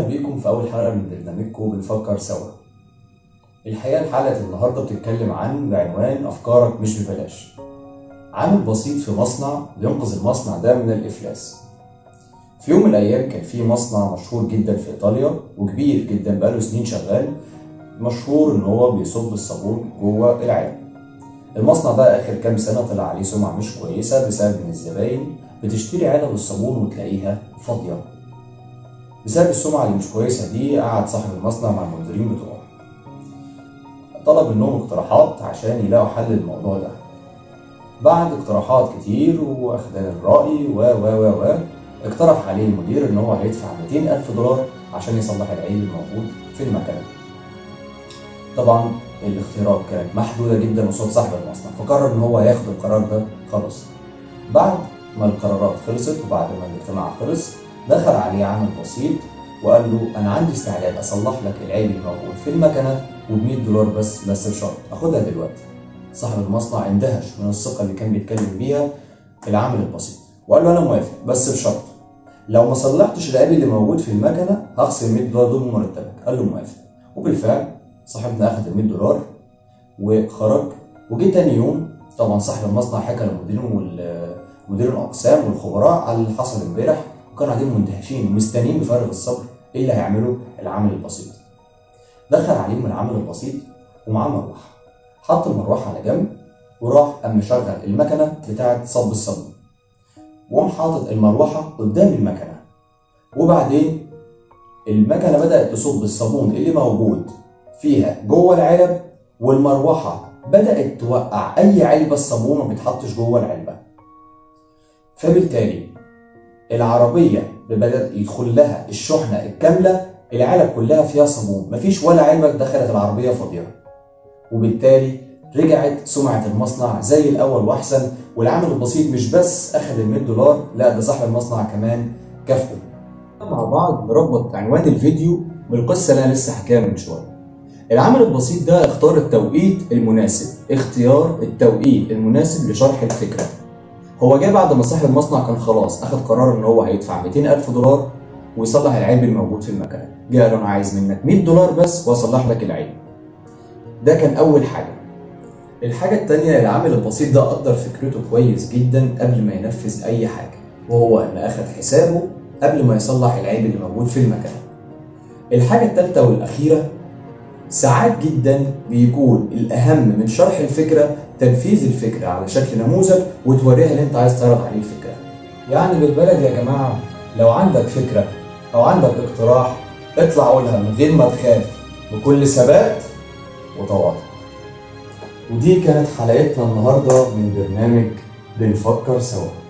بيكم في أول حلقة من برنامجكم بنفكر سوا. الحقيقة حلقة النهاردة بتتكلم عن بعنوان أفكارك مش ببلاش. عامل بسيط في مصنع بينقذ المصنع ده من الإفلاس. في يوم من الأيام كان في مصنع مشهور جدا في إيطاليا وكبير جدا بقاله سنين شغال مشهور إن هو بيصب الصابون جوه العالم. المصنع ده آخر كام سنة طلع عليه سمعة مش كويسة بسبب إن الزباين بتشتري علب الصابون وتلاقيها فاضية. بسبب السمعة اللي مش كويسة دي قعد صاحب المصنع مع المديرين بتوعه. طلب منهم اقتراحات عشان يلاقوا حل للموضوع ده. بعد اقتراحات كتير واخدان الرأي و و و و اقترح عليه المدير ان هو هيدفع 200 ألف دولار عشان يصلح العيب الموجود في المكنة. طبعا الاختيارات كانت محدودة جدا قصاد صاحب المصنع فقرر ان هو ياخد القرار ده خلاص. بعد ما القرارات خلصت وبعد ما الاجتماع خلص دخل عليه عامل بسيط وقال له انا عندي استعداد اصلح لك العيب الموجود في المكنه وب 100 دولار بس بس بشرط اخدها دلوقتي صاحب المصنع اندهش من الثقه اللي كان بيتكلم بيها العامل البسيط وقال له انا موافق بس بشرط لو ما صلحتش العيب اللي موجود في المكنه هخصم 100 دولار دول من مرتبك قال له موافق وبالفعل صاحبنا اخد ال 100 دولار وخرج وجه تاني يوم طبعا صاحب المصنع حكى للمديرين ومدير الاقسام والخبراء على اللي حصل امبارح وكانوا قاعدين مندهشين ومستنيين بفارغ الصبر ايه اللي هيعمله العامل البسيط دخل عليهم العامل البسيط ومعاه مروحه حط المروحه على جنب وراح قام مشغل المكنه بتاعه صب الصابون وقام حاطط المروحه قدام المكنه وبعدين المكنه بدات تصب الصابون اللي موجود فيها جوه العلب والمروحه بدات توقع اي علبه الصابون ما بيتحطش جوه العلبه فبالتالي العربية بدأت يدخل لها الشحنة الكاملة العلب كلها فيها صابون مفيش ولا علبة دخلت العربية فاضية وبالتالي رجعت سمعة المصنع زي الأول وأحسن والعامل البسيط مش بس أخذ ال 100 دولار لا ده صاحب المصنع كمان كافئه مع بعض نربط عنوان الفيديو بالقصة اللي أنا لسه حكاها من شوية العامل البسيط ده اختار التوقيت المناسب اختيار التوقيت المناسب لشرح الفكرة هو جه بعد ما صاحب المصنع كان خلاص اخد قرار ان هو هيدفع 200 الف دولار ويصلح العيب الموجود في المكنه جه قال له انا عايز منك 100 دولار بس واصلح لك العيب ده كان اول حاجه الحاجه الثانيه العامل البسيط ده قدر فكرته كويس جدا قبل ما ينفذ اي حاجه وهو ان اخد حسابه قبل ما يصلح العيب اللي موجود في المكنه الحاجه الثالثه والاخيره ساعات جدا بيكون الاهم من شرح الفكره تنفيذ الفكره على شكل نموذج وتوريها اللي انت عايز تعرض عليه الفكره. يعني بالبلد يا جماعه لو عندك فكره او عندك اقتراح اطلع قولها من غير ما تخاف بكل ثبات وتواضع. ودي كانت حلقتنا النهارده من برنامج بنفكر سوا.